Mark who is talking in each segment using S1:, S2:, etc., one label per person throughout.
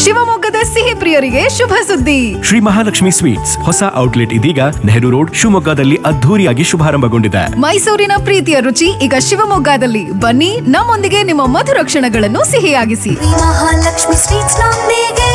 S1: ಶಿವಮೊಗ್ಗದ ಸಿಹಿ ಪ್ರಿಯರಿಗೆ ಶುಭ ಸುದ್ದಿ
S2: ಶ್ರೀ ಮಹಾಲಕ್ಷ್ಮಿ ಸ್ವೀಟ್ಸ್ ಹೊಸ ಔಟ್ಲೆಟ್ ಇದೀಗ ನೆಹರು ರೋಡ್ ಶಿವಮೊಗ್ಗದಲ್ಲಿ ಅದ್ಧೂರಿಯಾಗಿ ಶುಭಾರಂಭಗೊಂಡಿದೆ
S1: ಮೈಸೂರಿನ ಪ್ರೀತಿಯ ರುಚಿ ಈಗ ಶಿವಮೊಗ್ಗದಲ್ಲಿ ಬನ್ನಿ ನಮ್ಮೊಂದಿಗೆ ನಿಮ್ಮ ಮಧುರ ಕ್ಷಣಗಳನ್ನು ಸಿಹಿಯಾಗಿಸಿ
S3: ಮಹಾಲಕ್ಷ್ಮಿ ಸ್ವೀಟ್ಸ್ ನೊಂದಿಗೆ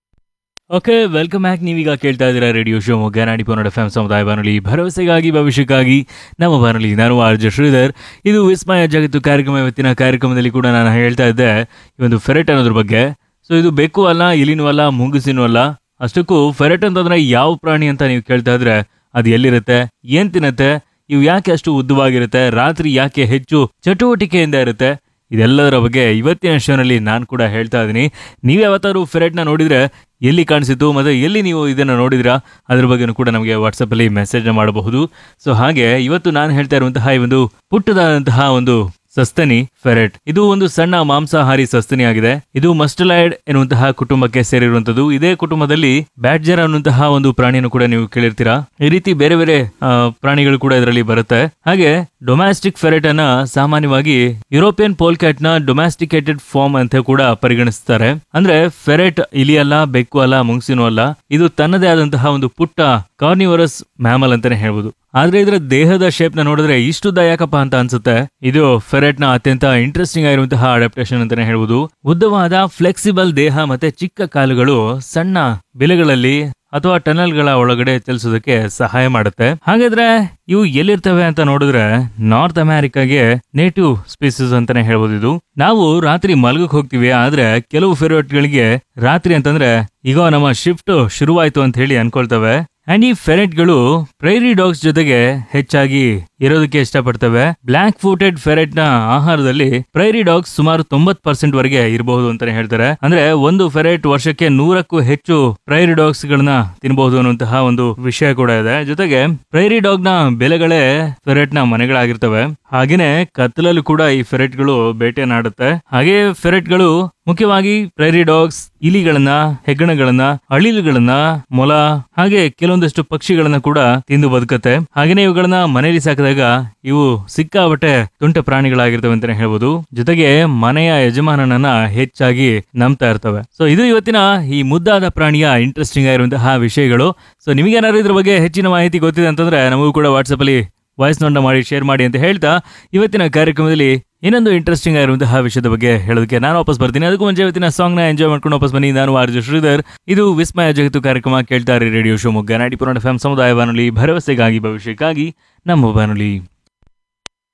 S4: ಓಕೆ ವೆಲ್ಕಮ್ ಬ್ಯಾಕ್ ನೀವೀಗ ಕೇಳ್ತಾ ಇದ್ದೀರಾ ರೇಡಿಯೋ ಶಿವಮೊಗ್ಗ ನಾಡಿ ಪೋನಡ ಎಫ್ ಸಮುದಾಯ ಬಾನುಲಿ ಭರವಸೆಗಾಗಿ ಭವಿಷ್ಯಕ್ಕಾಗಿ ನಮ್ಮ ಬಾನುಲಿ ನಾನು ಆರ್ ಜೆ ಶ್ರೀಧರ್ ಇದು ವಿಸ್ಮಯ ಜಗತ್ತು ಕಾರ್ಯಕ್ರಮ ಇವತ್ತಿನ ಕಾರ್ಯಕ್ರಮದಲ್ಲಿ ಕೂಡ ನಾನು ಹೇಳ್ತಾ ಇದ್ದೆ ಈ ಒಂದು ಫೆರೆಟ್ ಅನ್ನೋದ್ರ ಬಗ್ಗೆ ಸೊ ಇದು ಬೆಕ್ಕು ಅಲ್ಲ ಇಲಿನೂ ಅಲ್ಲ ಮುಂಗುಸಿನೂ ಅಲ್ಲ ಅಷ್ಟಕ್ಕೂ ಫೆರೆಟ್ ಅಂತಂದ್ರೆ ಯಾವ ಪ್ರಾಣಿ ಅಂತ ನೀವು ಕೇಳ್ತಾ ಇದ್ರೆ ಅದು ಎಲ್ಲಿರುತ್ತೆ ಏನ್ ತಿನ್ನತ್ತೆ ಇವು ಯಾಕೆ ಅಷ್ಟು ಉದ್ದವಾಗಿರುತ್ತೆ ರಾತ್ರಿ ಯಾಕೆ ಹೆಚ್ಚು ಚಟುವಟಿಕೆಯಿಂದ ಇರುತ್ತೆ ಇದೆಲ್ಲದರ ಬಗ್ಗೆ ಇವತ್ತಿನ ಶೋನಲ್ಲಿ ನಾನು ಕೂಡ ಹೇಳ್ತಾ ಇದ್ದೀನಿ ನೀವು ಯಾವತ್ತಾದ್ರು ಫೆರೆಟ್ನ ನೋಡಿದ್ರೆ ಎಲ್ಲಿ ಕಾಣಿಸಿತು ಮತ್ತು ಎಲ್ಲಿ ನೀವು ಇದನ್ನು ನೋಡಿದ್ರಾ ಅದ್ರ ಬಗ್ಗೆನೂ ಕೂಡ ನಮಗೆ ವಾಟ್ಸಪ್ಪಲ್ಲಿ ಮೆಸೇಜ್ನ ಮಾಡಬಹುದು ಸೊ ಹಾಗೆ ಇವತ್ತು ನಾನು ಹೇಳ್ತಾ ಇರುವಂತಹ ಈ ಒಂದು ಪುಟ್ಟದಾದಂತಹ ಒಂದು ಸಸ್ತನಿ ಫೆರೆಟ್ ಇದು ಒಂದು ಸಣ್ಣ ಮಾಂಸಾಹಾರಿ ಸಸ್ತನಿ ಆಗಿದೆ ಇದು ಮಸ್ಟಲೈಡ್ ಎನ್ನುವಂತಹ ಕುಟುಂಬಕ್ಕೆ ಸೇರಿರುವಂತದ್ದು ಇದೇ ಕುಟುಂಬದಲ್ಲಿ ಬ್ಯಾಡ್ಜರ್ ಅನ್ನುವಂತಹ ಒಂದು ಪ್ರಾಣಿಯನ್ನು ಕೂಡ ನೀವು ಕೇಳಿರ್ತೀರಾ ಈ ರೀತಿ ಬೇರೆ ಬೇರೆ ಆ, ಪ್ರಾಣಿಗಳು ಕೂಡ ಇದರಲ್ಲಿ ಬರುತ್ತೆ ಹಾಗೆ ಡೊಮ್ಯಾಸ್ಟಿಕ್ ಫೆರೆಟ್ ಅನ್ನ ಸಾಮಾನ್ಯವಾಗಿ ಯುರೋಪಿಯನ್ ಪೋಲ್ಕ್ಯಾಟ್ ನ ಡೊಮ್ಯಾಸ್ಟಿಕೇಟೆಡ್ ಫಾರ್ಮ್ ಅಂತ ಕೂಡ ಪರಿಗಣಿಸ್ತಾರೆ ಅಂದ್ರೆ ಫೆರೆಟ್ ಇಲಿ ಅಲ್ಲ ಬೆಕ್ಕು ಅಲ್ಲ ಮುಂಗ್ಸಿನೂ ಅಲ್ಲ ಇದು ತನ್ನದೇ ಆದಂತಹ ಒಂದು ಪುಟ್ಟ ಕಾರ್ನಿವರಸ್ ಮ್ಯಾಮಲ್ ಅಂತಾನೆ ಹೇಳ್ಬೋದು ಆದ್ರೆ ಇದರ ದೇಹದ ಶೇಪ್ ನ ನೋಡಿದ್ರೆ ಇಷ್ಟು ಉದ್ದ ಯಾಕಪ್ಪ ಅಂತ ಅನ್ಸುತ್ತೆ ಇದು ಫೆರೆಟ್ ನ ಅತ್ಯಂತ ಇಂಟ್ರೆಸ್ಟಿಂಗ್ ಆಗಿರುವಂತಹ ಅಡಾಪ್ಟೇಷನ್ ಅಂತಾನೆ ಹೇಳ್ಬೋದು ಉದ್ದವಾದ ಫ್ಲೆಕ್ಸಿಬಲ್ ದೇಹ ಮತ್ತೆ ಚಿಕ್ಕ ಕಾಲುಗಳು ಸಣ್ಣ ಬಿಲೆಗಳಲ್ಲಿ ಅಥವಾ ಟನಲ್ಗಳ ಒಳಗಡೆ ಚಲಿಸೋದಕ್ಕೆ ಸಹಾಯ ಮಾಡುತ್ತೆ ಹಾಗಾದ್ರೆ ಇವು ಎಲ್ಲಿರ್ತವೆ ಅಂತ ನೋಡಿದ್ರೆ ನಾರ್ತ್ ಅಮೆರಿಕಾಗೆ ನೇಟಿವ್ ಸ್ಪೀಸೀಸ್ ಅಂತಾನೆ ಹೇಳ್ಬೋದು ಇದು ನಾವು ರಾತ್ರಿ ಮಲಗಕ್ ಹೋಗ್ತೀವಿ ಆದ್ರೆ ಕೆಲವು ಫೆರೋಟ್ಗಳಿಗೆ ರಾತ್ರಿ ಅಂತಂದ್ರೆ ಈಗ ನಮ್ಮ ಶಿಫ್ಟ್ ಶುರುವಾಯ್ತು ಅಂತ ಹೇಳಿ ಅನ್ಕೊಳ್ತವೆ ಅಂಡ್ ಈ ಫೆರೆಟ್ಗಳು ಪ್ರೈರಿ ಡಾಗ್ಸ್ ಜೊತೆಗೆ ಹೆಚ್ಚಾಗಿ ಇರೋದಕ್ಕೆ ಇಷ್ಟಪಡ್ತವೆ ಬ್ಲಾಕ್ ಫೂಟೆಡ್ ಫೆರೆಟ್ ನ ಆಹಾರದಲ್ಲಿ ಪ್ರೈರಿ ಡಾಗ್ಸ್ ಸುಮಾರು ತೊಂಬತ್ ಪರ್ಸೆಂಟ್ ವರೆಗೆ ಇರಬಹುದು ಅಂತಾನೆ ಹೇಳ್ತಾರೆ ಅಂದ್ರೆ ಒಂದು ಫೆರೆಟ್ ವರ್ಷಕ್ಕೆ ನೂರಕ್ಕೂ ಹೆಚ್ಚು ಪ್ರೈರಿ ಡಾಗ್ಸ್ ಗಳನ್ನ ತಿನ್ನಬಹುದು ಅನ್ನುವಂತಹ ಒಂದು ವಿಷಯ ಕೂಡ ಇದೆ ಜೊತೆಗೆ ಪ್ರೈರಿ ಡಾಗ್ ನ ಬೆಲೆಗಳೇ ಫೆರೆಟ್ ನ ಮನೆಗಳಾಗಿರ್ತವೆ ಹಾಗೇನೆ ಕತ್ತಲಲ್ಲೂ ಕೂಡ ಈ ಫೆರೆಟ್ ಗಳು ಬೇಟೆನಾಡುತ್ತೆ ಹಾಗೆ ಫೆರೆಟ್ ಗಳು ಮುಖ್ಯವಾಗಿ ಪ್ರೈರಿ ಡಾಗ್ಸ್ ಇಲಿಗಳನ್ನ ಹೆಗ್ಗಣಗಳನ್ನ ಅಳಿಲುಗಳನ್ನ ಮೊಲ ಹಾಗೆ ಕೆಲವೊಂದಷ್ಟು ಪಕ್ಷಿಗಳನ್ನ ಕೂಡ ತಿಂದು ಬದುಕತ್ತೆ ಹಾಗೇನೆ ಇವುಗಳನ್ನ ಮನೆಯಲ್ಲಿ ಸಾಕಿದಾಗ ಇವು ಸಿಕ್ಕಾಬಟ್ಟೆ ತುಂಟ ಪ್ರಾಣಿಗಳಾಗಿರ್ತವೆ ಅಂತಾನೆ ಹೇಳ್ಬೋದು ಜೊತೆಗೆ ಮನೆಯ ಯಜಮಾನನನ್ನ ಹೆಚ್ಚಾಗಿ ನಂಬ್ತಾ ಇರ್ತವೆ ಸೊ ಇದು ಇವತ್ತಿನ ಈ ಮುದ್ದಾದ ಪ್ರಾಣಿಯ ಇಂಟ್ರೆಸ್ಟಿಂಗ್ ಆಗಿರುವಂತಹ ವಿಷಯಗಳು ಸೊ ನಿಮಗೇನಾದ್ರು ಇದ್ರ ಬಗ್ಗೆ ಹೆಚ್ಚಿನ ಮಾಹಿತಿ ಗೊತ್ತಿದೆ ಅಂತಂದ್ರೆ ನಮಗೂ ಕೂಡ ವಾಟ್ಸಪ್ ಅಲ್ಲಿ ವಾಯ್ಸ್ ನೋಟ್ ಮಾಡಿ ಶೇರ್ ಮಾಡಿ ಅಂತ ಹೇಳ್ತಾ ಇವತ್ತಿನ ಕಾರ್ಯಕ್ರಮದಲ್ಲಿ ಇನ್ನೊಂದು ಇಂಟ್ರೆಸ್ಟಿಂಗ್ ಆಗಿರುವಂತಹ ವಿಷಯದ ಬಗ್ಗೆ ಹೇಳೋದಕ್ಕೆ ನಾನು ವಾಪಸ್ ಬರ್ತೀನಿ ಅದಕ್ಕೂ ಮುಂಚೆ ಇವತ್ತಿನ ಸಾಂಗ್ ನ ಎಂಜಾಯ್ ಮಾಡ್ಕೊಂಡು ವಾಪಸ್ ಬನ್ನಿ ನಾನು ಆರ್ಜು ಶ್ರೀಧರ್ ಇದು ವಿಸ್ಮಯ ಜಗತ್ತು ಕಾರ್ಯಕ್ರಮ ಕೇಳ್ತಾರೆ ರೇಡಿಯೋ ಶಿವಮೊಗ್ಗ ನಾಡಿ ಪುರಾಣ ಫ್ಯಾಮ್ ಸಮುದಾಯ ಬಾನುಲಿ ಭರವಸೆಗಾಗಿ ಭವಿಷ್ಯಕ್ಕಾಗಿ ನಮ್ಮ ಬಾನುಲಿ